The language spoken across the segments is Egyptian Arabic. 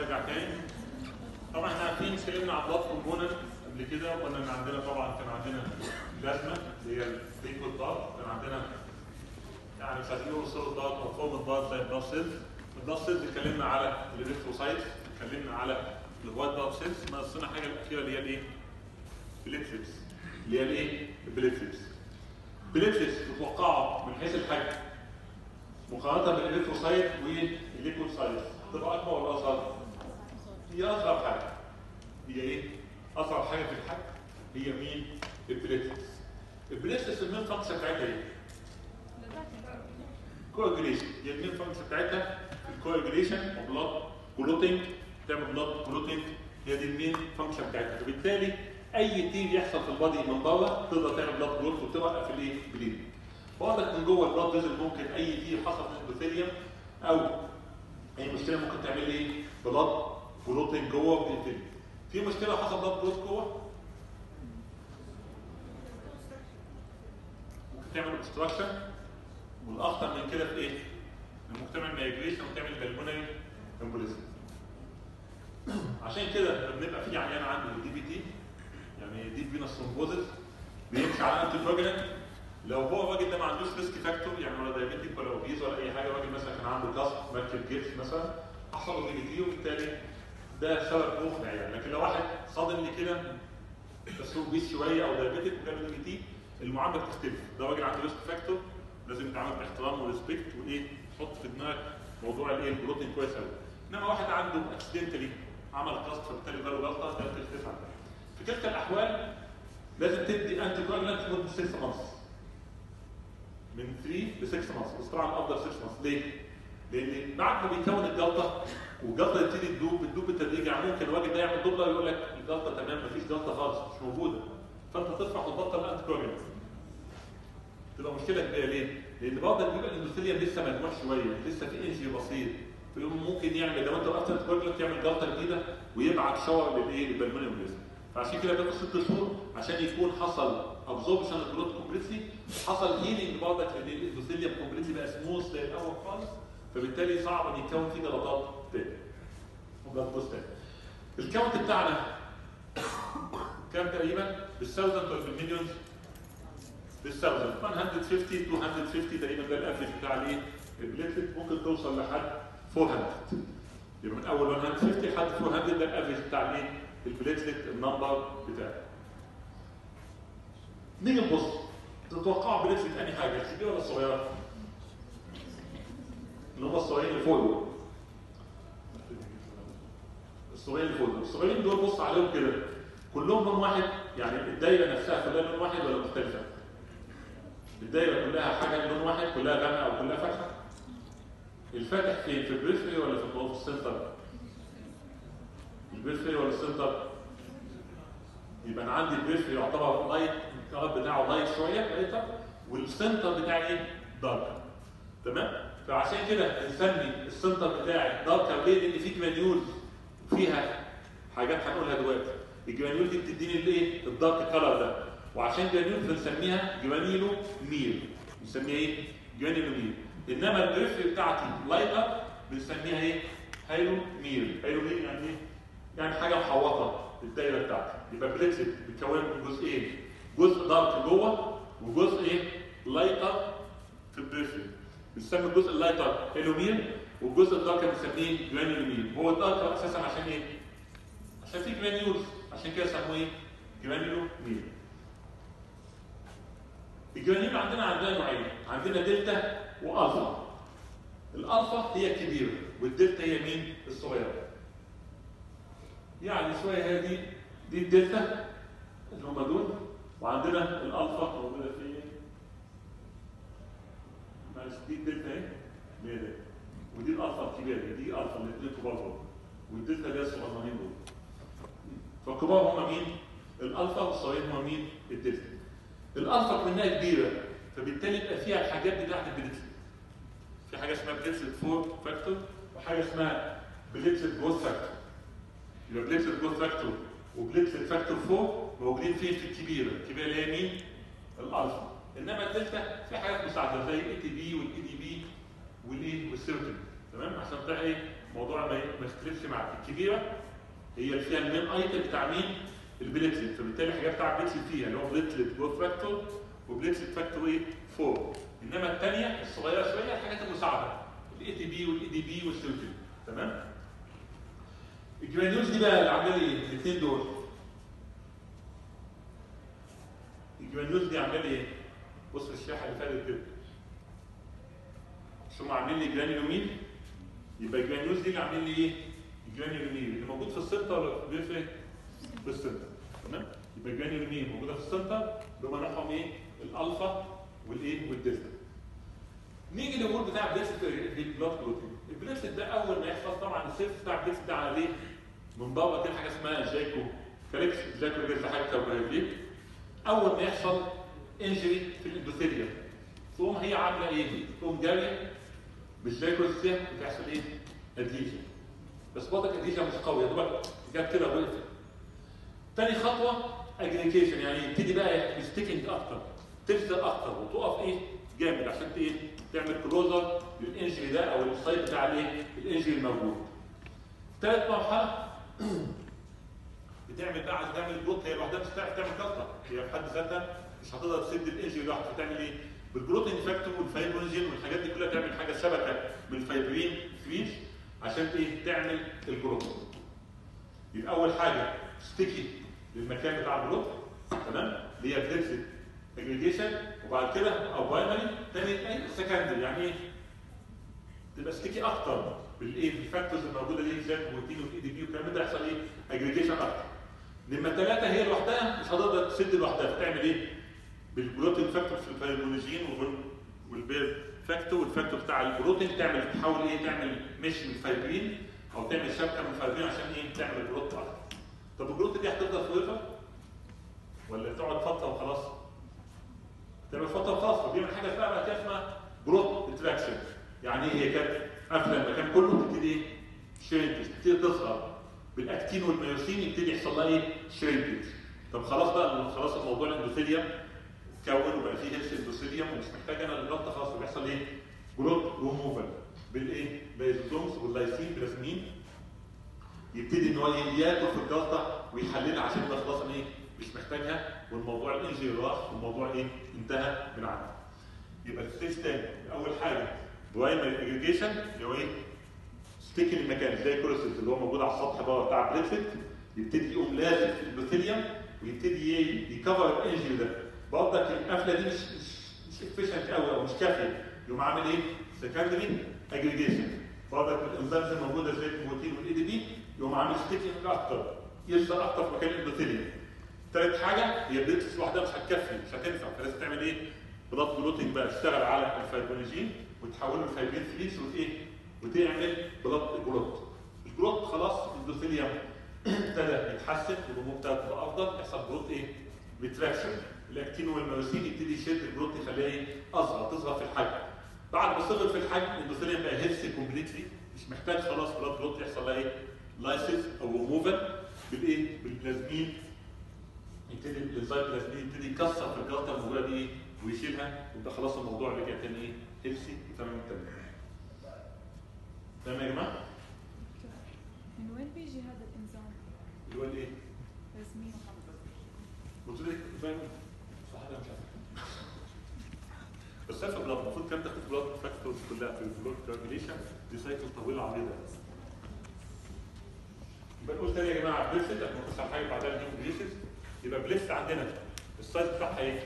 نرجع تاني طبعا احنا عارفين اتكلمنا عن بلاد كومبوننت قبل كده وقلنا ان عندنا طبعا كان عندنا بلازما اللي هي الليكويد بلاد كان عندنا يعني مش عايزين نقول صوره بلاد او فورم بلاد زي البلاد سيلز البلاد سيلز اتكلمنا على الالكتروسايتس اتكلمنا على الوايت بلاد سيلز ناقصنا حاجه الاخيره اللي هي الايه؟ بليتلتس اللي هي الايه؟ البليتلتس بليتلتس متوقعه من حيث الحجم مقارنه بالالكتروسايت والليكوسايت تبقى اكبر ولا اصغر؟ هي اصغر حاجه هي ايه؟ اصغر حاجه في الحجم هي مين؟ البليتلتس البليتلتس المين فانكشن بتاعتها ايه؟ كواجوليشن هي المين فانكشن بتاعتها الكواجوليشن وبلاد كلوتنج تعمل بلاد كلوتنج هي دي المين فانكشن بتاعتها فبالتالي اي تيل يحصل في البادي من بره تقدر تعمل بلاد كلوت وتوقف الايه؟ بليدنج واضح من جوه البلاد فيزل ممكن اي تيل حصل في الاندوثيليوم او اي مشكله ممكن تعمل لي ايه؟ بلاد كلوتنج جوه وبتقتل في مشكله حصل بلاد كلوت جوه ممكن تعمل اوبستراكشن والاخطر من كده في ايه؟ ان ممكن تعمل مايجريشن وتعمل بالمونري امبوليزم عشان كده لما بنبقى في عيان عنده دي بي تي يعني دي فينوس ثرومبوزس بيمشي على انتي كواجولانت لو هو الراجل ده ما عندوش ريسك فاكتور يعني ولا دايابيتيك ولا اوبيز ولا اي حاجه الراجل مثلا كان عنده كاست مركب جبس مثلا حصل له دي بي تي وبالتالي ده سبب مقنع يعني لكن لو واحد صادم لي كده بس هو اوبيز شويه او دايابيتيك وجاله دي بي تي المعامله بتختلف ده راجل عنده ريسك فاكتور لازم يتعامل باحترام وريسبكت وايه تحط في دماغك موضوع الايه البروتين كويس قوي انما واحد عنده اكسيدنتالي عمل كاست فبالتالي جاله جلطه ده بتختلف عنه في كلتا الاحوال لازم تدي انتي كواجولانت لمده 6 مانثs من 3 ل 6 مانثs بس طبعا افضل 6 مانثs ليه؟ لان بعد ما بيكون الجلطه والجلطه تبتدي تدوب بتدوب بالتدريج يعني ممكن الراجل ده يعمل دوبلر يقول لك الجلطه تمام مفيش جلطه خالص مش موجوده فانت ترفع وتبطل الانتي كواجولانت تبقى مشكله كبيره ليه؟ لان برضه بيبقى الاندوثيليوم لسه مجموع شويه لسه في انجي بسيط فيقوم ممكن يعمل لو انت وقفت انتي كواجولانت يعمل جلطه جديده ويبعت شاور للايه؟ للبلموني امبوليزم فعشان كده بياخد ست شهور عشان يكون حصل ابزوربشن الكلوت كومبليتلي حصل هيلينج برضك لان الاندوثيليوم كومبليتلي بقى سموث زي الاول خالص فبالتالي صعب ان يتكون فيه جلطات تاني وجلط بوست تاني الكاونت بتاعنا كام تقريبا؟ بالثاوزند ولا بالمليونز؟ بالثاوزند 150 250 تقريبا ده الافرج بتاع الايه؟ البليتلت ممكن توصل لحد 400 يبقى من اول 150 لحد 400 ده الافرج بتاع الايه؟ البليتلت النمبر بتاعه. نيجي نبص تتوقعوا بليتلت انهي حاجه الكبيره ولا الصغيره؟ اللي هم الصغيرين اللي فوق دول. الصغيرين اللي فوق دول، الصغيرين دول بص عليهم كده كلهم لون واحد يعني الدايره نفسها كلها لون واحد ولا مختلفه؟ الدايره كلها حاجه لون واحد كلها غامقه او كلها فاتحه؟ الفاتح فين؟ في البريفري ولا في في السنتر؟ البريفري ولا السنتر؟ يبقى انا عندي البريفري يعتبر لايت الكلر بتاعه لايت شويه لايتر والسنتر بتاعي ايه؟ دارك تمام؟ فعشان كده بنسمي السنتر بتاعي داركر ليه؟ لان في جرانيول فيها حاجات هنقولها دلوقتي الجرانيول دي بتديني الايه؟ الدارك كلر ده وعشان جرانيول بنسميها جرانيلو ميل بنسميها ايه؟ جرانيلو ميل انما البريفري بتاعتي لايتر بنسميها ايه؟ هايلو ميل هايلو ميل يعني ايه؟ يعني حاجه محوطه الدايره بتاعتي يبقى بليتلت بيتكون من جزئين جزء دارك جوه وجزء ايه لايتر في البريفري بنسمي الجزء اللايتر هيلومير والجزء الدارك بنسميه جرانيولومير هو الدارك اساسا عشان ايه؟ عشان في جرانيولز عشان كده سموه ايه؟ جرانيولومير الجرانيول عندنا عندنا نوعين عندنا دلتا والفا الالفا هي الكبيره والدلتا هي مين؟ الصغيره يعني شويه هي دي دي الدلتا اللي هم دول وعندنا الالفا موجوده في معلش دي الدلتا اهي اللي هي دي ودي الالفا الكبيره دي دي الفا الاثنين كبار دول والدلتا اللي هي الصغيرين دول فالكبار هم مين؟ الالفا والصغيرين هم مين؟ الدلتا الالفا منها كبيره فبالتالي يبقى فيها الحاجات بتاعت البليتلت في حاجه اسمها بليتلت فور فاكتور وحاجه اسمها بليتلت جروث فاكتور يبقى بليتلت جروث فاكتور وبليتلت فاكتور 4 موجودين فين في الكبيره الكبيره اللي هي مين؟ الالفا انما الدلتا في حاجات مساعده زي الاي تي بي والاي دي بي والايه والسيروتين تمام عشان بتاع ايه موضوع ما ما يختلفش معاك الكبيره هي اللي فيها المين ايتم بتاع مين؟ البليتلت فبالتالي الحاجات بتاع البليتلت فيها اللي هو بليتلت جروث فاكتور وبليتلت فاكتور ايه؟ 4 انما الثانيه الصغيره شويه الحاجات المساعده الاي تي بي والاي دي بي والسيوتين تمام؟ الجرانيولز دي بقى اللي عامله لي ايه؟ الاثنين دول الجرانيولز دي عامله لي ايه؟ بص الشريحه اللي فاتت كده مش هم عاملين لي جرانيولومين يبقى الجرانيولز دي اللي عاملين لي ايه؟ الجرانيولومين اللي موجود في السنتر ولا بيفرق؟ في السنتر تمام؟ يبقى الجرانيولومين موجوده في السنتر اللي هم نوعهم ايه؟ الالفا والايه؟ والدلتا. نيجي للامور بتاع البليتلت البلاد بروتين البليتلت ده اول ما يحصل طبعا السيرفس بتاع البليتلت ده على ايه؟ من بره كده حاجه اسمها جاكو كاليكس جاكو كده حاجه كربوهيدرات اول ما يحصل انجري في الاندوثيليوم تقوم هي عامله ايه؟ تقوم جاريه بالجايكوستيم بتحصل ايه؟ اديجن بس برضك اديجن مش قويه يا دوبك جت كده وقفت تاني خطوه اجريجيشن يعني يبتدي بقى يستيكنج اكتر تلزق اكتر وتقف ايه؟ جامد عشان ايه؟ تعمل كلوزر للانجري ده او السايد بتاع الايه؟ الانجري الموجود. ثالث مرحله بتعمل بقى عشان تعمل بلوت هي لوحدها مش هتعرف تعمل كسره هي في حد ذاتها مش هتقدر تسد الانجري لوحدها فتعمل ايه؟ بالبروتين فاكتور والفايبروجين والحاجات دي كلها تعمل حاجه شبكه من الفايبرين فريش عشان ايه؟ تعمل البروتين. يبقى اول حاجه ستيكي للمكان بتاع البلوت تمام؟ اللي هي بليتسد اجريجيشن وبعد كده او برايمري تاني سكندري يعني ايه؟ تبقى ستيكي اكتر بالايه بالفاكتورز الموجوده دي زي البروتين والاي دي بي والكلام ده يحصل ايه؟ اجريجيشن اكتر. نمره ثلاثه هي لوحدها مش هتقدر تسد لوحدها فتعمل ايه؟ بالبروتين فاكتور في الفايبرولوجين والبير فاكتور والفاكتور بتاع البروتين تعمل تحاول ايه تعمل مش من الفايبرين او تعمل شبكه من الفايبرين عشان ايه تعمل البروت اكتر. طب البروت دي هتفضل فوريفر؟ ولا تقعد فتره وخلاص؟ تعمل فتره وخلاص فبيعمل حاجه اسمها بقى كده اسمها بروت انتراكشن يعني ايه هي كانت قافله المكان كله تبتدي ايه؟ شرينكج تبتدي تصغر بالاكتين والميوسين يبتدي يحصل لها ايه؟ شرينكج طب خلاص بقى خلاص الموضوع الاندوثيليوم كون وبقى فيه هيلث اندوثيليوم ومش محتاج انا الجلطه خلاص بيحصل ايه؟ بروت ريموفال بالايه؟ بالايزوزومز واللايسين بلازمين يبتدي ان هو ياكل في الجلطه ويحللها عشان يبقى خلاص انا ايه؟ مش محتاجها والموضوع الانجري راح والموضوع ايه؟ انتهى من عنده. يبقى الستيج تاني اول حاجه برايمري اجريجيشن اللي هو ايه؟ ستيك المكان زي كروسيت اللي هو موجود على السطح بره بتاع البليتلت يبتدي يقوم لازق في البروتيليوم ويبتدي يكفر الانجري ده. برضك القفله دي مش مش مش افيشنت قوي او مش كافيه يقوم عامل ايه؟ سكندري اجريجيشن. برضك الانزيمز الموجوده زي البروتين والاي دي بي يقوم عامل ستيكنج اكتر يلزق اكتر في مكان البروتيليوم. ثالث حاجه هي البليتس لوحدها مش هتكفي مش هتنفع فلازم تعمل ايه؟ بلاد بلوتنج بقى تشتغل على الفايبرينجين وتحوله لفايبرين فليس وايه؟ وتعمل بلاد بلوت. البلوت خلاص الاندوثيليوم ابتدى يتحسن والهرمون ابتدى تبقى افضل يحصل بلوت ايه؟ ريتراكشن الاكتين والميوسين يبتدي يشد البلوت يخليها ايه؟ اصغر تصغر في الحجم. بعد ما صغر في الحجم الاندوثيليوم بقى هيلثي كومبليتلي مش محتاج خلاص بلاد بلوت يحصل لها ايه؟ لايسيس او ريموفال بالايه؟ بالبلازمين يبتدي الانزيم البلازمين يبتدي يكسر في الجلطه الموجوده دي ايه؟ ويشيلها يبقى خلاص الموضوع رجع تاني ايه؟ هيلثي وتمام التمام. تمام يا جماعه؟ من وين بيجي هذا الانزيم؟ اللي هو الايه؟ لازمين قلت لك فاهم؟ صح انا مش عارف. بس في بلاد المفروض كام تاخد بلاد فاكتورز كلها في البلاد كالكوليشن دي سايكل طويله عريضه. يبقى نقول تاني يا جماعه بليسد احنا بنبص على حاجه بعدها نجيب بليسد يبقى بليس عندنا السايز بتاعها ايه؟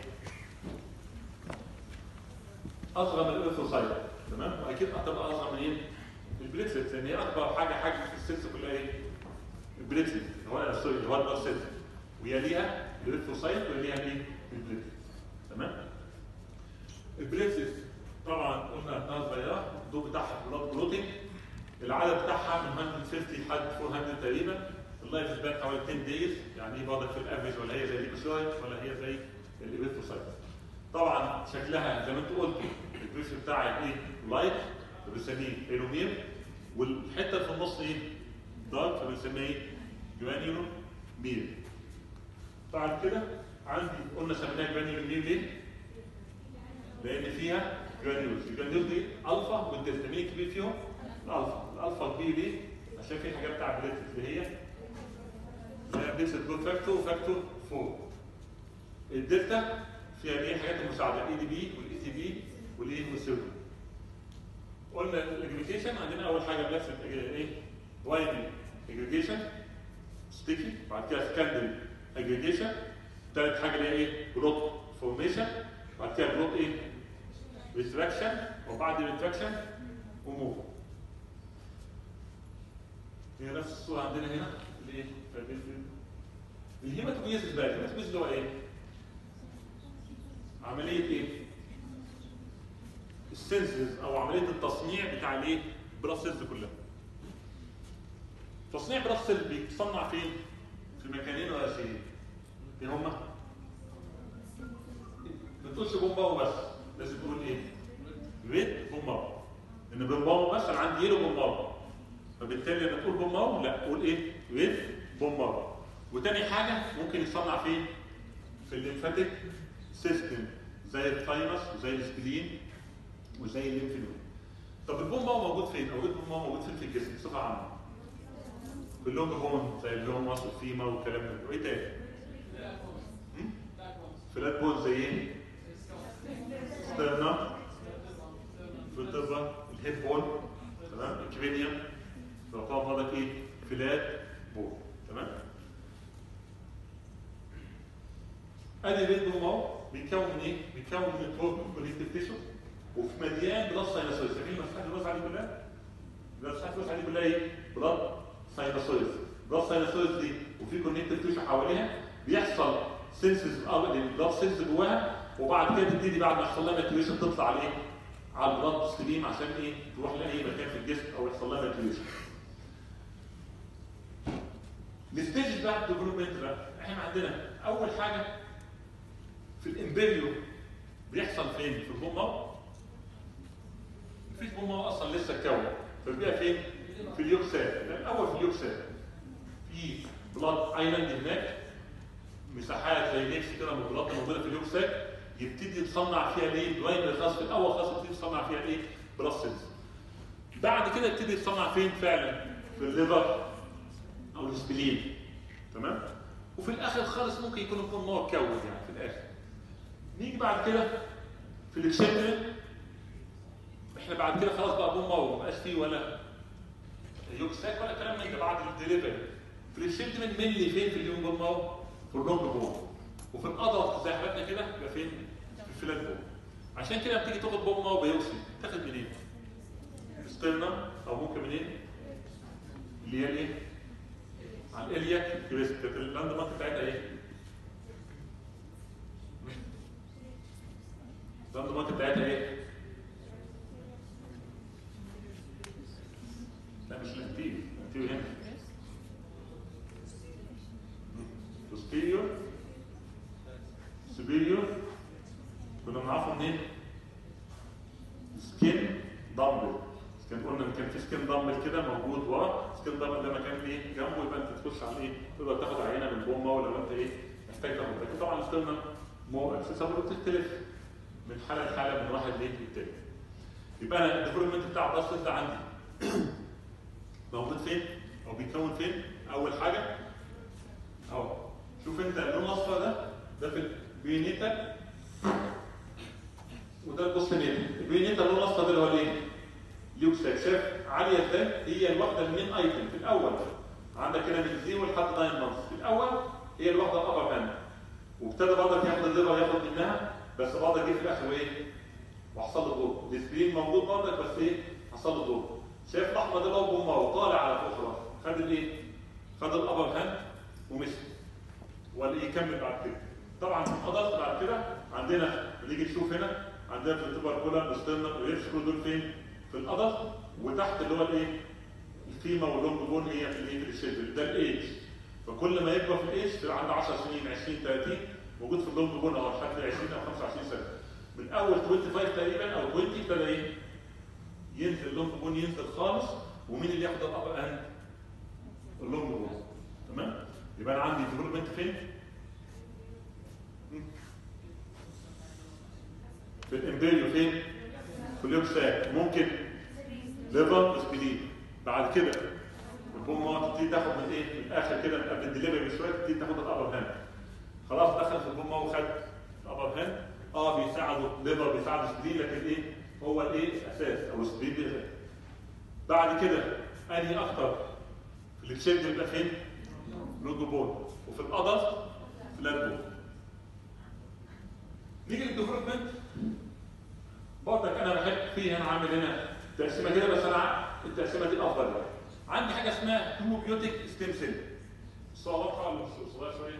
اصغر من الارثوسايت تمام؟ واكيد هتبقى اصغر من ايه؟ البليتلت لان هي اكبر حاجه حجم في السيلز كلها ايه؟ البليتلت هو سوري اللي هو البلاد سيلز ويليها الارثوسايت ويليها ايه؟ البليتلت تمام؟ البليتلت طبعا قلنا انها صغيره الضوء بتاعها بلاد بلوتنج العدد بتاعها من 150 لحد 400 تقريبا اللايف سبان حوالي 10 دايز يعني ايه برضك في الافريج ولا هي زي الليكوسايت ولا هي زي الاريثروسايت طبعا شكلها زي ما انتوا قلتوا البريش بتاعها ايه لايت فبنسميه هيلومير والحته اللي في النص ايه دارك فبنسميه ايه جرانيولو مير بعد كده عندي قلنا سميناها جرانيولو مير ليه؟ لان فيها جرانيولز الجرانيولز دي الفا والدلتا مين الكبير فيهم؟ الالفا الالفا كبير ليه؟ عشان في حاجات بتاع بليتلت اللي هي اللي هي بليتلت جروث فاكتور وفاكتور 4 الدلتا فيها ايه حاجات المساعده الاي دي بي والاي تي بي والايه والسيرو قلنا الاجريجيشن عندنا اول حاجه بنفس ايه وايد اجريجيشن ستيكي بعد كده سكاندل اجريجيشن ثالث حاجه اللي هي ايه بلوت فورميشن بعد كده بلوت ايه ريتراكشن وبعد ريتراكشن وموف هي نفس الصوره عندنا هنا اللي ايه الهيماتوميزيس بقى الهيماتوميزيس اللي هو ايه عمليه ايه السنسز او عمليه التصنيع بتاع الايه بلاد سيلز كلها تصنيع بلاد سيلز بيتصنع فين في مكانين رئيسيين ايه هما ما تقولش بومباو بس لازم تقول ايه ريد بومباو ان بومباو بس انا عندي يلو بومباو فبالتالي لما تقول بومباو لا قول ايه ريد بومباو وتاني حاجه ممكن يتصنع فين في الليمفاتيك سيستم زي الثايمس وزي السبلين وزي الليمف نود طب البومباو موجود فين او البومباو موجود فين في الجسم بصفه عامه كلهم بون زي الهوموس والفيما والكلام ده وايه تاني هم؟ فلات بون زي ايه ستيرنا فلتبرا الهيب بون تمام الكرينيوم فطبعا فاضل ايه فلات بون تمام ادي البيت بومباو بيتكون من ايه؟ بيتكون من التروب كونكتيف تيشو وفي مليان بلاد ساينوسويد فاكرين مساحه الوسعه دي كلها؟ مساحه الوسعه دي كلها ايه؟ بلاد ساينوسويد بلاد ساينوسويد دي وفي كونكتيف تيشو حواليها بيحصل سيلز البلاد سيلز جواها وبعد كده تبتدي بعد ما يحصل لها ماتيوريشن تطلع على ايه؟ على البلاد ستريم عشان ايه؟ تروح لاي مكان في الجسم او يحصل لها ماتيوريشن. الستيج بقى الديفلوبمنت بقى احنا عندنا اول حاجه في الامبريو بيحصل فين؟ في البومه مفيش بومه اصلا لسه اتكون فبيبقى فين؟ في اليوكسات الاول في اليوكسات في بلاد ايلاند هناك مساحات زي نيكس كده من البلاد موجوده في اليوكسات يبتدي يتصنع فيها ليه؟ دوايم خاص في الاول خاص يبتدي يتصنع فيها ايه؟ بلاد سيلز بعد كده يبتدي يتصنع فين فعلا؟ في الليفر او السبلين تمام؟ وفي الاخر خالص ممكن يكون البومه اتكون يعني في الاخر نيجي بعد كده في الاكسنترين احنا بعد كده خلاص بقى بوم ما بقاش فيه ولا يوكساك ولا كلام من ده بعد الدليفري في الاكسنترين ملي فين في اليوم بوم ماو في اللونج بوم وفي الادلت زي حالتنا كده يبقى فين في الفلات بوم عشان كده بتيجي تاخد بوم ماو بيوكسي تاخد منين؟ ستيرنا او ممكن منين؟ اللي هي الايه؟ على الالياك كريست اللاند مارك بتاعتها ايه؟ اللاند مارك بتاعتها ايه؟ لا مش الانتيريور الانتيريور هنا posterior superior كنا بنعرفه منين؟ سكين دامبل كان قلنا ان كان في سكين دامبل كده موجود ورا سكين دامبل ده مكان ايه جنبه يبقى انت تخش على ايه تقدر تاخد عينه من بومه ولا انت ايه محتاج تاخد لكن طبعا السكين مو اكسسبل بتختلف من حاله لحاله من واحد ليه للتاني يبقى انا الديفلوبمنت بتاع الباص ده عندي موجود فين او بيتكون فين اول حاجه اهو شوف انت اللون الاصفر ده ده في البيونيتا وده البوستنيتا البيونيتا اللون الاصفر ده اللي هو الايه؟ ليوكساك شايف عاليه ازاي؟ هي الواحده المين ايتم في الاول عندك هنا من زيرو لحد 9 مانث في الاول هي الواحده الابر هاند وابتدى برضك ياخد الليفر ياخد منها بس برضك جه في الاخر ايه؟ وحصل له دور السبرين موجود برضك بس ايه؟ حصل له دور شايف الاحمر ده لو بومه وطالع على فوق خلاص خد الايه؟ خد الابر هاند ومشي ولا يكمل بعد كده طبعا اضفت بعد كده عندنا نيجي نشوف هنا عندنا في التوبركولا الاسترنا والريبس كل دول فين؟ في القدر وتحت اللي هو الايه؟ الفيما واللونج بون هي في الايه؟ في الشبل ده الايدج فكل ما يكبر في الايدج تبقى عنده 10 سنين 20 30 موجود في اللونج بون اهو لحد 20 او 25 سنه من اول 25 تقريبا او 20 ابتدى ايه؟ ينزل اللونج بون ينزل خالص ومين اللي ياخد الابر اند؟ اللونج بون تمام؟ يبقى انا عندي ديفلوبمنت فين؟ في الامبريو فين؟ في اليوكساك ممكن ليفر وسبلين بعد كده البوم ماوث تبتدي تاخد من ايه؟ من الاخر كده من قبل الدليفري بشويه تبتدي تاخد الابر هاند خلاص دخل في البوم ماوث خد الابر هاند اه بيساعده ليفر بيساعده سبرين لكن ايه؟ هو الايه؟ الاساس او السبرين بيغير بعد كده انهي اكتر اللي تشد يبقى فين؟ لوجو بون وفي القدر فلات بون نيجي للديفلوبمنت برضك انا بحب فيه انا عامل هنا تقسيمه كده بس انا التقسيمه دي افضل يعني. عندي حاجه اسمها هيموبيوتيك ستيم سيل الصوره واضحه ولا مش صغيره شويه؟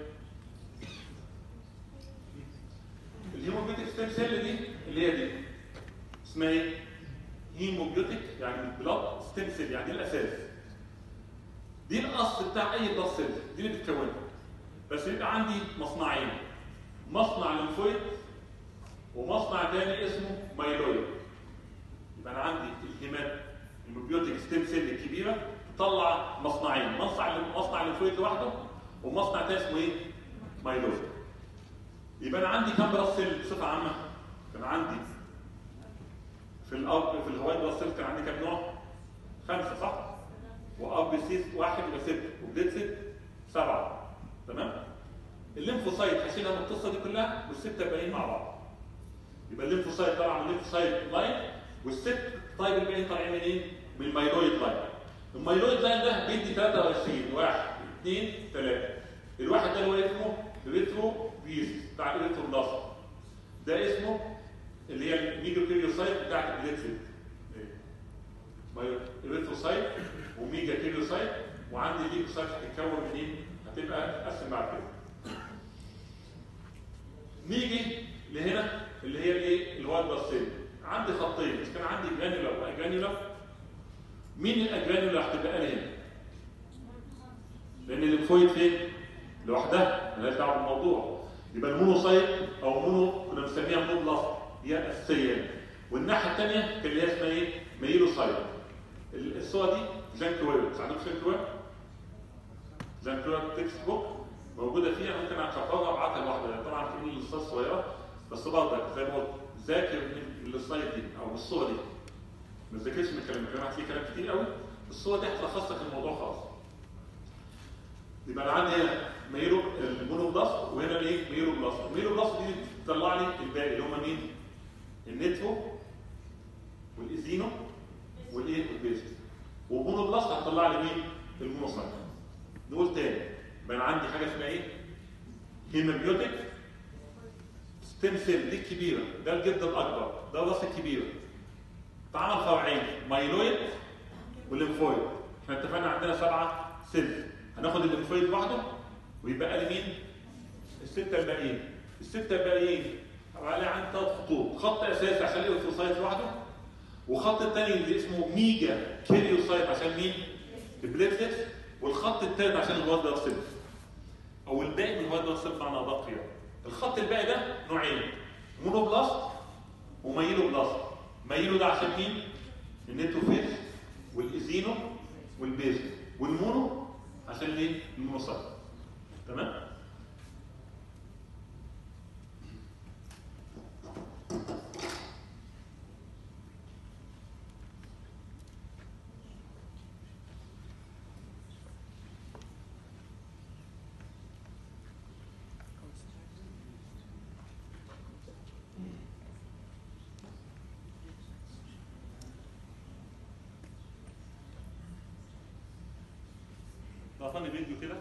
الهيموبيوتيك ستيم سيل دي اللي هي دي اسمها ايه؟ هيموبيوتيك يعني بلاد ستيم سيل يعني دي الاساس دي الاصل بتاع اي بلاد سيل دي اللي بتكونها بس يبقى عندي مصنعين مصنع ليمفويد ومصنع تاني اسمه مايلويد يبقى انا عندي الهيمات الهيموبيوتيك ستيم سيل الكبيره تطلع مصنعين مصنع مصنع الليمفويد لوحده ومصنع تاني اسمه ايه؟ مايلويد يبقى انا عندي كام بلاد سيل بصفه عامه؟ كان عندي في الأرض في الهواء بلاد سيل كان عندي كام نوع؟ خمسه صح؟ وار بي سي واحد يبقى سته وبليت ست سبعه تمام؟ الليمفوسايت هشيلها من القصه دي كلها والسته باقيين مع بعض يبقى الليمفوسايت طالعه من الليمفوسايت لاين والست طيب الباقيين طالعين منين؟ من المايلويد لاين المايلويد لاين ده بيدي 23 واحد اثنين ثلاثه الواحد ده اللي هو اسمه ريترو بيز بتاع الريترو بلاست ده اسمه اللي هي الميجوكيريوسايت بتاعت البليتسيت الريتروسايت وميجا كيريوسايت وعندي الليكوسايت هتتكون منين؟ هتبقى تتقسم بعد كده نيجي لهنا اللي هي الايه؟ اللي هو البصيل عندي خطين بس كان عندي جرانيولار واجرانيولار مين الاجرانيولار هتبقى لي هنا؟ لان الليمفويد فين؟ لوحدها مالهاش دعوه بالموضوع يبقى المونوسايت او مونو كنا بنسميها مونو بلاست هي اساسيه والناحيه الثانيه كان اللي هي اسمها ايه؟ ميلوسايت الصوره دي جان كوير عندكم جان كوير؟ جان كوير تكست بوك موجوده فيها ممكن اكبرها وابعتها لوحدها طبعا في الاستاذ صغيره بس برضك زي ما قلت ذاكر من السلايد دي او الصوره دي ما تذاكرش من الكلام الكلام هتلاقي كلام كتير قوي الصوره دي هتلخص لك الموضوع خلاص يبقى انا عندي هنا ميرو المونو بلاست وهنا الايه ميرو بلاست الميرو بلاست دي تطلع لي الباقي اللي هم مين النترو والايزينو والايه والبيزو ومونو بلاست هتطلع لي مين المونوسايت نقول تاني يبقى انا عندي حاجه اسمها ايه هيمابيوتيك ستيم سيل دي الكبيره ده الجد الاكبر ده الراس الكبيره تعمل فرعين مايلويد والليمفويد احنا اتفقنا عندنا سبعه سيلز هناخد الليمفويد لوحده ويبقى لي مين السته الباقيين السته الباقيين عليه عندي ثلاث خطوط خط اساسي عشان الاوثوسايت لوحده وخط الثاني اللي اسمه ميجا كيريوسايت عشان مين البليتلتس والخط الثالث عشان الوايت بلاد سيلز او الباقي من الوايت بلاد سيلز معنى ادق يعني الخط الباقي ده نوعين مونو بلاست وميلو بلاست ميلو ده عشان مين النيتروفيلز والايزينو والبيزو والمونو عشان ايه المونوسايت تمام ضغطني فيديو كده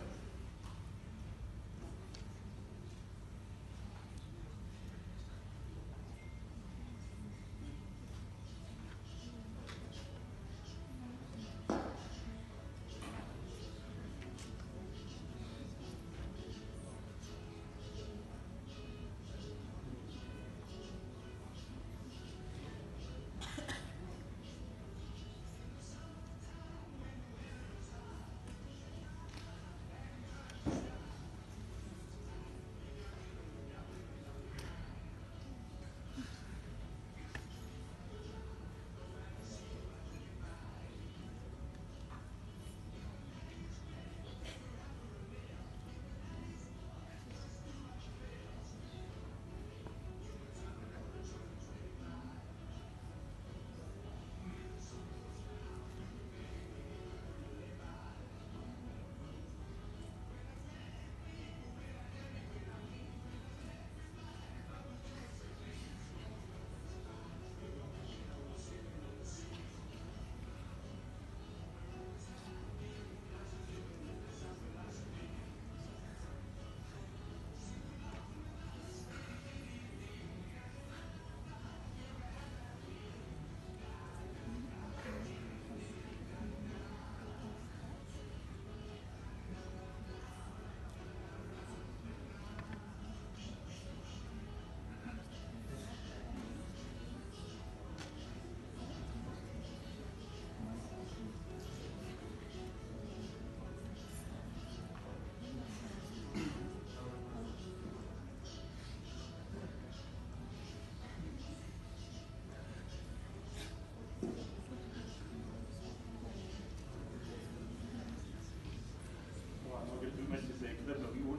زي كتاب ما بيقول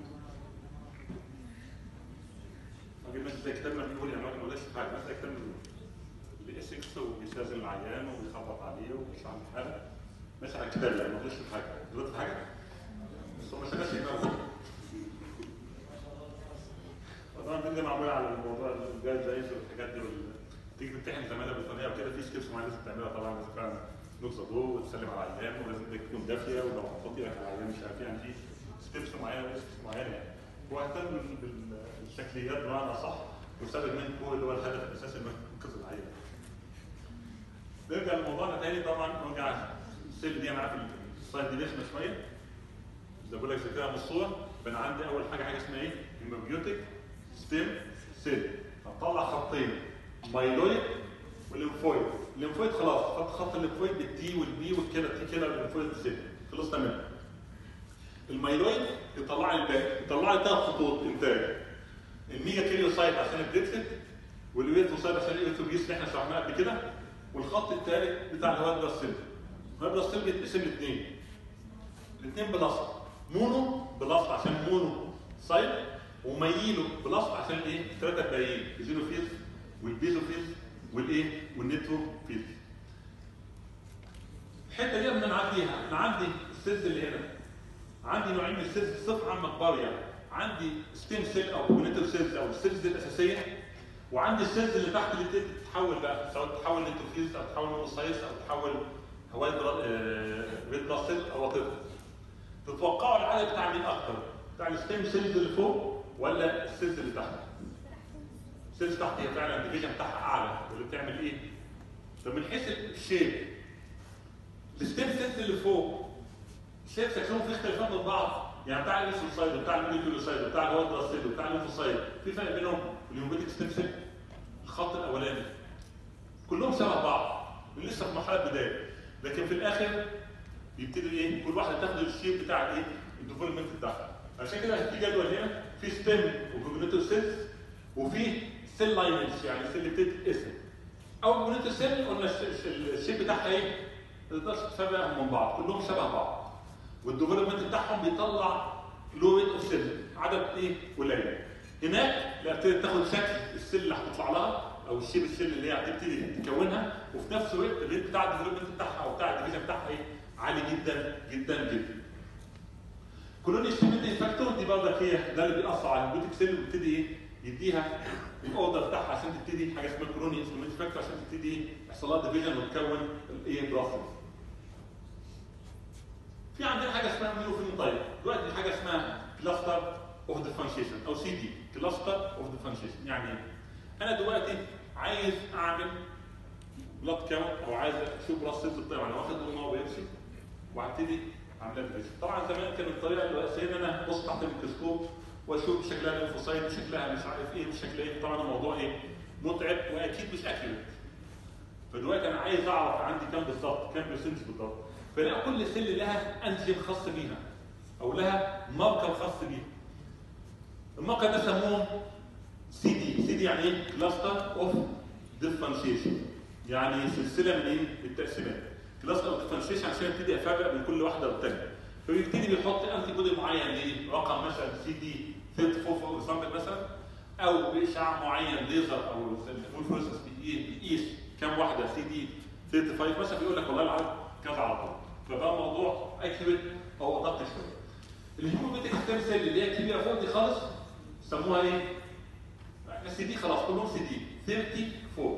راجل ماشي زي كتاب ما بيقول يعني راجل مالكش في حاجه ماشي زي كتاب ما بيقول بيأسكس وبيستاذن العيان وبيخبط عليه ومش عامل حاجه ماشي على الكتاب يعني مالكش في حاجه غلطت في حاجه بس هو مش ماشي يموت طبعا دي معموله على الموضوع الجاي زي والحاجات دي وال... تيجي تمتحن زماله بالفنيه وكده في ستيبس معينه لازم تعملها طبعا لازم فعلا نقطه ضوء وتسلم على العيان ولازم ايدك تكون دافيه ولو هتحط ايدك على العيان مش عارف يعني في ستيبس معينه وستيبس معينه يعني هو اهتم بال- بال- بالشكليات بمعنى صح وسبب من هو اللي هو الهدف الاساسي من انقاذ العيان. نرجع لموضوعنا تاني طبعا نرجع السيل دي معاك السلايد دي رسمه شويه زي بقول لك ذاكرها من الصوره يبقى انا عندي اول حاجه حاجه اسمها ايه؟ هيموبيوتيك ستيم سيل هطلع خطين مايلويد والليمفويد الليمفويد خلاص خط خط الليمفويد بالتي والبي والكده تي كده الليمفويد سيل خلصنا منه المايلويد يطلع لي الباقي يطلع لي ثلاث خطوط انتاج الميجا كيليوسايت عشان البليتلت والويتوسايت عشان الايثوبيس اللي احنا شرحناه قبل كده والخط الثالث بتاع الهواء بلس سيل الهواء بلس سيل بيتقسم لاثنين الاثنين بلس مونو بلس عشان مونو سايت وميلو بلس عشان ايه؟ الثلاثه الباقيين الزينوفيز والبيزوفيز والايه؟ والنيتروفيز. الحته دي لما نعديها انا عندي السيلز اللي هنا عندي نوعين من السيلز بصفه عامه كبار يعني عندي ستيم سيل او كوجنيتيف سيلز او السيلز الاساسيه وعندي السيلز اللي تحت اللي بتبتدي تتحول بقى سواء تتحول نيتروفيز او تتحول مونوسايتس او تتحول هواي ريد بلاد سيل او وات تتوقعوا العدد بتاع مين اكتر؟ بتاع الستيم سيلز اللي فوق ولا السيلز اللي تحت؟ السيلز تحت هي فعلا الديفيجن بتاعها اعلى واللي بتعمل ايه؟ طب من حيث الشيب الستيم سيلز اللي فوق شايف شكلهم في اختلافات من بعض يعني بتاع الليسوسايد وبتاع الميليكولوسايد وبتاع الهوادراسيد وبتاع الليمفوسايد في فرق بينهم اليومبيتيك ستيم سيل الخط الاولاني كلهم شبه بعض لسه في مرحله بدايه لكن في الاخر يبتدي ايه كل واحده تاخد الشيب بتاع الايه الديفلوبمنت بتاعها عشان كده في جدول هنا في ستيم وكوجنيتيف سيلز وفي سيل لاينز يعني السيل اللي بتدي اسم اول كوجنيتيف سيل قلنا الش- الش- الشيب بتاعها ايه؟ ما تقدرش تفرقهم من بعض كلهم شبه بعض والديفلوبمنت بتاعهم بيطلع لو ريت اوف سيل عدد ايه قليل هناك لا ابتدت تاخد شكل السيل اللي هتطلع لها او الشيب السيل اللي هي هتبتدي تكونها وفي نفس الوقت الريت بتاع الديفلوبمنت بتاعها او بتاع الديفيجن بتاعها ايه عالي جدا جدا جدا كولوني ستيميتنج فاكتور دي برضك هي ده اللي بيأثر على البيوتيك سيل ويبتدي ايه يديها الاوردر بتاعها عشان تبتدي حاجه اسمها كولوني ستيميتنج فاكتور عشان تبتدي ايه يحصل لها ديفيجن وتكون الايه بروسيس في عندنا حاجه اسمها ميلوفينوتايب دلوقتي في حاجه اسمها كلاستر اوف ديفرنشيشن او سي دي كلاستر اوف ديفرنشيشن يعني ايه؟ انا دلوقتي عايز اعمل بلاد كاونت او عايز اشوف بلاد سيلز بتاعي انا واخد دول نوع بيمشي وهبتدي اعملها ديفيجن طبعا زمان كان الطريقه الرئيسيه ان انا ابص تحت الميكروسكوب واشوف شكلها ليمفوسايت وشكلها مش عارف ايه وشكلها ايه طبعا الموضوع ايه متعب واكيد مش اكيوريت فدلوقتي انا عايز اعرف عندي كام بالظبط كام برسنت بالظبط فلا كل سيل لها انزيم خاص بيها او لها ماركر خاص بيها الماركر ده سموه سي دي سي دي يعني ايه كلاستر اوف ديفرنشيشن يعني سلسله من ايه التقسيمات كلاستر اوف ديفرنشيشن عشان ابتدي افرق بين كل واحده والثانيه فبيبتدي بيحط انتي بودي معين ليه رقم مثلا سي دي 34 فور اكزامبل مثلا او باشعاع معين ليزر او الفلوسس بيقيس كام واحده سي دي 35 مثلا بيقول لك والله العدد كذا على طول فبقى الموضوع اكيوريت او ادق شويه الهيموبيتيك ستيم سيل اللي هي كبيره فوق دي خالص سموها ايه؟ السي دي خلاص كلهم سي دي 34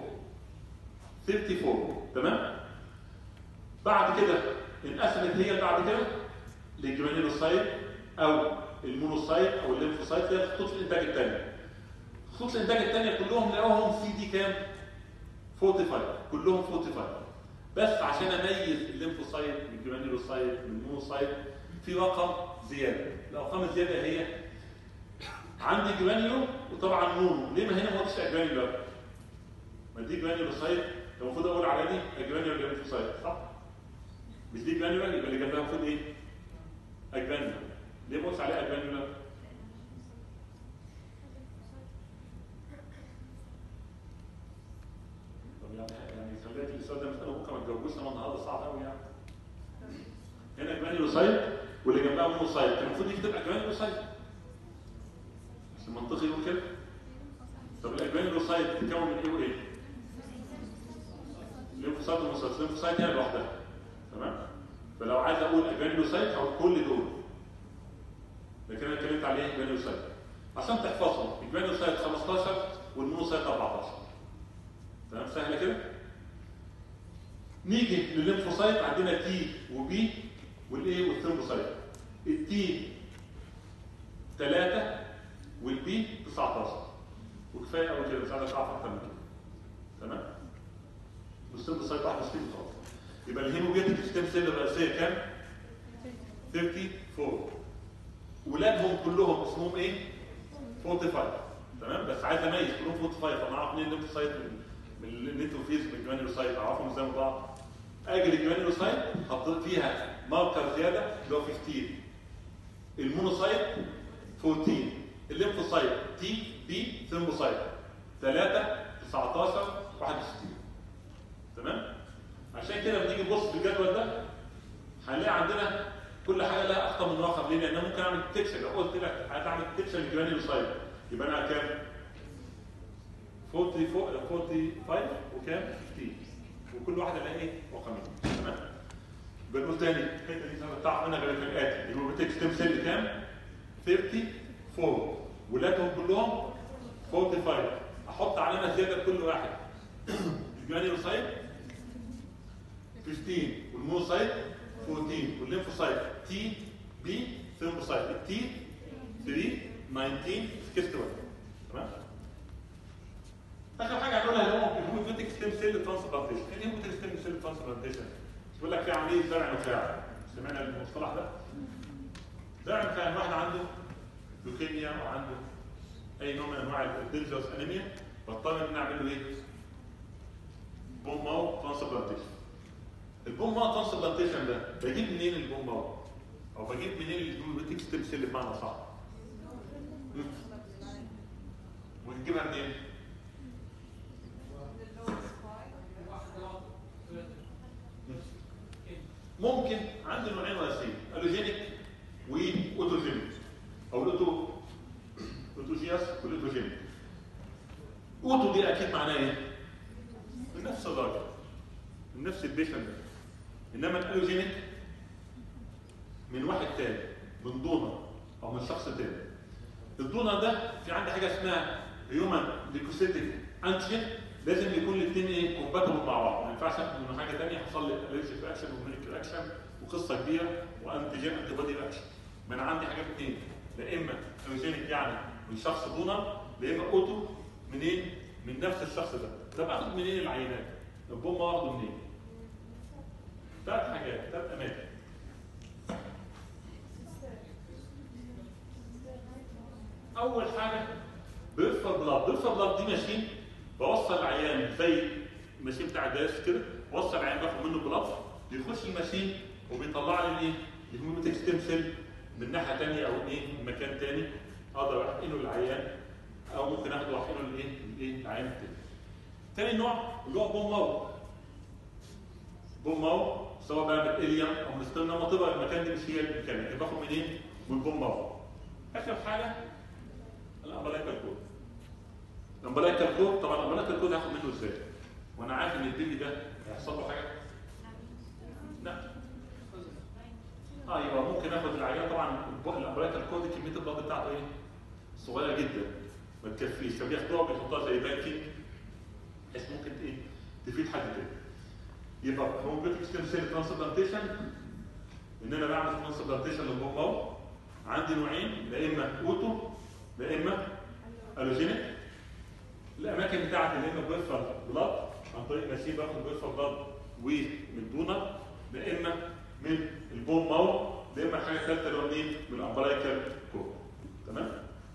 34 تمام؟ بعد كده انقسمت هي بعد كده للجرانيولوسايت او المونوسايت او الليمفوسايت اللي هي خطوط الانتاج الثانيه. خطوط الانتاج الثانيه كلهم لقوهم سي دي كام؟ 45 كلهم 45 بس عشان اميز الليمفوسايت من الجرانيولوسايت من المونوسايت في رقم زياده الارقام الزياده هي عندي جرانيولو وطبعا مونو ليه ما هنا ما قلتش جرانيولو ما دي جرانيولوسايت المفروض اقول على دي جرانيولو ليمفوسايت صح مش دي جرانيولو يبقى اللي جنبها المفروض ايه اجرانيولو ليه ما قلتش عليها اجرانيولو طب يعني يعني خليك السؤال ده مساله بكره ما تجاوبوش انا النهارده صعب قوي يعني هنا جرانيولوسايت واللي جنبها مونوسايت كان المفروض دي تبقى جرانيولوسايت بس المنطقي يقول كده طب الجرانيولوسايت بتتكون من ايه وايه؟ الليمفوسايت والموسايت الليمفوسايت هي لوحدها تمام فلو عايز اقول اجرانيولوسايت هقول كل دول لكن انا اتكلمت عليه اجرانيولوسايت عشان تحفظهم الجرانيولوسايت 15 والمونوسايت 14 تمام سهله كده نيجي للليمفوسايت عندنا تي وبي والايه والثرومبوسايت التي 3 والبي 19 وكفايه قوي كده مش عايز اعرف اكتر من كده تمام والثرومبوسايت 61 خلاص يبقى الهيموبيتيك ستيم سيل الرئيسيه كام؟ 34 ولادهم كلهم اسمهم ايه؟ 45 تمام بس عايز اميز كلهم 45 فانا اعرف منين الليمفوسايت من من النيتروفيز من الجرانيولوسايت اعرفهم ازاي من بعض اجي للجرانيولوسايت حطيت فيها ماركر زياده اللي هو 15 المونوسايت 14 الليمفوسايت تي بي ثيمبوسايت 3 19 61 تمام عشان كده بنيجي نبص في الجدول ده هنلاقي عندنا كل حاجه لها اخطر من اخر ليه؟ لان انا ممكن اعمل تكشن لو قلت لك عايز اعمل تكشن للجرانيولوسايت يبقى انا كام؟ 44 45 وكام؟ 15 وكل واحده لها ايه؟ رقمين تمام؟ بنقول تاني الحته دي انا بتعرف منها غير الاتي الهيموبيتيك ستيم سيل كام؟ 34 ولادهم كلهم 45 احط علامه زياده لكل واحد الجرانيولوسايت 15 والمونوسايت 14 والليمفوسايت تي بي ثيمبوسايت التي 3 19 61 تمام اخر حاجه هنقولها اللي هو الهيموبيتيك ستيم سيل ترانسبلانتيشن ايه الهيموبيتيك ستيم سيل ترانسبلانتيشن بيقول لك في عمليه زرع نخاع سمعنا المصطلح ده زرع نخاع واحد عنده لوكيميا او عنده اي نوع من انواع الدينجرس انيميا بضطر ان نعمل له ايه؟ بوم ماو ترانسبلانتيشن البوم ماو ترانسبلانتيشن ده بجيب منين البوم ماو؟ او بجيب منين الهيموبيتيك ستيم سيل بمعنى صح؟ ونجيبها منين؟ ممكن عندي نوعين رئيسيين الوجينيك واوتوجينيك او الاوتو اوتوجياس والاوتوجينيك اوتو دي اكيد معناها ايه؟ من نفس الراجل من نفس البيشن ده انما الالوجينيك من واحد تاني من دونر او من شخص تاني الدونر ده في عندي حاجه اسمها هيومن ليكوسيتيك انتيجين لازم يكون الاثنين ايه كومباتبل مع بعض ما ينفعش اخد من حاجه ثانيه حصل لي الريجيك رياكشن وميليك رياكشن وقصه كبيره وانتيجين انتي بودي رياكشن ما انا عندي حاجات اثنين لا اما الوجينيك يعني من شخص دونر لا اما اوتو منين؟ من نفس الشخص ده ده باخد منين العينات؟ البوم واخده منين؟ ثلاث حاجات ثلاث اماكن اول حاجه بيرفر بلاد بيرفر بلاد دي ماشين بوصل العيان زي الماشين بتاع الداس كده بوصل العيان باخد منه بلاد بيخش الماشين وبيطلع لي الايه الهيموميتيك ستيم سيل من ناحيه ثانيه او ايه من مكان ثاني اقدر احقنه للعيان او ممكن اخده واحقنه لايه الايه العيان الثاني ثاني نوع اللي هو بوم ماو بوم ماو سواء بقى بالاليوم او من ستيرنا ما تبقى المكان دي مش هي المكان اللي باخد منين؟ من بوم ماو اخر حاجه الامبلايكال كود الامبلايكال كود طبعا الامبلايكال كود هاخد منه ازاي؟ وانا عارف ان البيبي ده هيحصل له حاجه؟ لا اه يبقى ممكن اخد العيان طبعا الامبلايكال كود كميه البلد بتاعته ايه؟ صغيره جدا ما تكفيش فبياخدوها وبيحطوها زي بانكينج بحيث ممكن ايه؟ تفيد حد تاني يبقى هوموبيتيك ستيم سيل ترانسبلانتيشن ان انا بعمل ترانسبلانتيشن للبوم ماو عندي نوعين لا اما اوتو لا اما الوجينيك الاماكن بتاعتي لا اما بيرفر بلاد عن طريق ماشين باخد بيرفر بلاد ومن دونر لا اما من البوم ماو لا اما الحاجه الثالثه اللي هو منين؟ من الامبلايكال كود تمام؟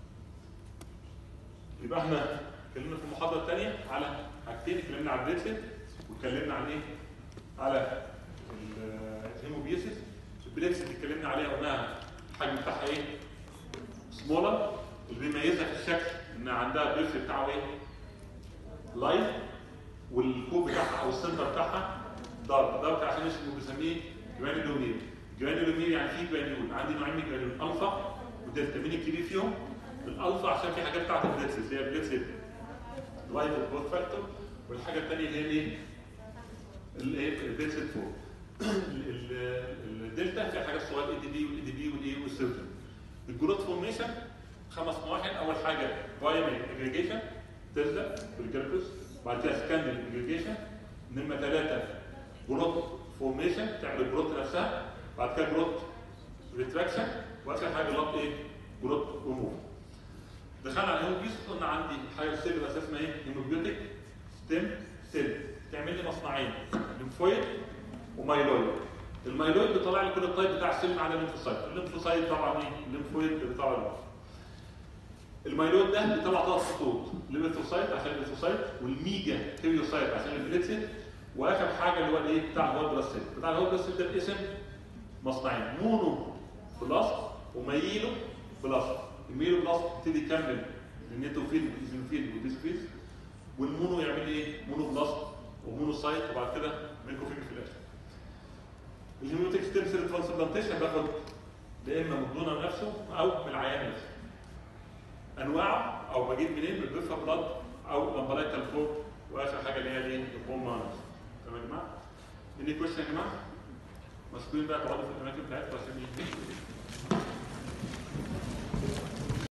يبقى احنا اتكلمنا في المحاضره الثانيه على حاجتين اتكلمنا على البريتلت واتكلمنا عن ايه؟ على الهيموبيسيس البليكس اللي اتكلمنا عليها قلناها الحجم بتاعها ايه؟ سمولر اللي بيميزها في الشكل ان عندها البريف بتاعه ايه؟ لايت والكوب بتاعها او السنتر بتاعها دارك دارك عشان اسمه بنسميه جرانيلومير جرانيولومير يعني في جرانيول عندي نوعين من الجرانيول الفا ودلتا مين الكبير فيهم؟ الالفا عشان في حاجات بتاعت البليتسز اللي هي البليتسز لايف جروث فاكتور والحاجه الثانيه اللي هي الايه؟ الايه؟ البليتسز 4 ال- ال- الدلتا فيها حاجات صغيره اي دي بي والاي دي بي والايه والسيرتن الجروث فورميشن خمس مراحل اول حاجه برايمري اجريجيشن تبدا بالجلوكوز بعد كده سكندري اجريجيشن نمره ثلاثه جروث فورميشن تعمل جروث نفسها بعد كده جروث ريتراكشن واخر حاجه اللي ايه جروث ريموف دخلنا على الهيموبيس قلنا عندي حاجه سيل اساس اسمها ايه هيموبيوتيك ستيم سيل تعمل لي مصنعين ليمفويد ومايلويد المايلويد بيطلع لي كل الطيب بتاع السيل ما عدا الليمفوسايت الليمفوسايت طبعا ايه الليمفويد اللي بيطلع لي المايلويد ده بيطلع ثلاث خطوط الليمفوسايت عشان الليمفوسايت والميجا كيريوسايت عشان الفليتسيد واخر حاجه اللي هو الايه بتاع الهول بلاسيد بتاع الهول بلاسيد ده باسم مصنعين مونو بلس وميلو بلس الميلو بلس يبتدي يكمل النيتروفيل والايزوفيل والديسفيل والمونو يعمل ايه؟ مونو بلس ومونو سايت وبعد كده ميكروفيل في الاخر. الهيموتيك ستيم سيل ترانسبلانتيشن باخد يا اما من الدونر نفسه او من العيان نفسه. انواعه او بجيب منين؟ من البيفا بلاد او لامبلايكال فوق واخر حاجه اللي هي الايه؟ البوم مانس. تمام يا جماعه؟ اني كويشن يا جماعه؟ مسؤولين بقى تقعدوا في الاماكن بتاعتكم عشان ايه؟